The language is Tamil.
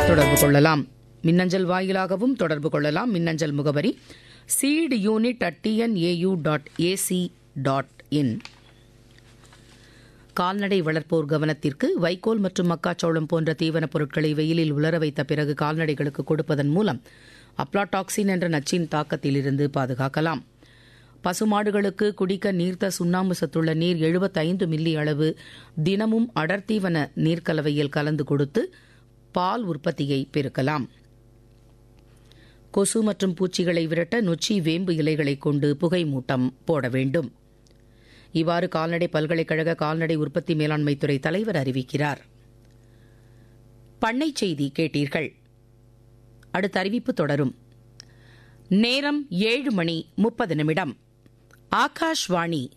தொடர்பு கொள்ளலாம் மின்னஞ்சல் வாயிலாகவும் தொடர்பு கொள்ளலாம் மின்னஞ்சல் முகவரி seed unit at TNAU dot AC dot in கால்நடை வளர்ப்போர் கவனத்திற்கு வைக்கோல் மற்றும் மக்காச்சோளம் போன்ற தீவனப் பொருட்களை வெயிலில் உலர வைத்த பிறகு கால்நடைகளுக்கு கொடுப்பதன் மூலம் அப்ளாடாக்சின் என்ற நச்சின் தாக்கத்திலிருந்து பாதுகாக்கலாம் பசுமாடுகளுக்கு குடிக்க நீர்த்த சுண்ணாம்பு சத்துள்ள நீர் 75 மில்லி அளவு தினமும் அடர்த்தீவன நீர்க்கலவையில் கலந்து கொடுத்து பால் உற்பத்தியை பெருக்கலாம் கொசு மற்றும் பூச்சிகளை விரட்ட நொச்சி வேம்பு இலைகளை கொண்டு புகை மூட்டம் போட வேண்டும் இவ்வாறு கால்நடை பல்கலைக்கழக கால்நடை உற்பத்தி மேலாண்மைத்துறை தலைவர் அறிவிக்கிறார் பண்ணை செய்தி கேட்டீர்கள் அடுத்த அறிவிப்பு தொடரும் நேரம் ஏழு மணி முப்பது நிமிடம் ஆகாஷ்வாணி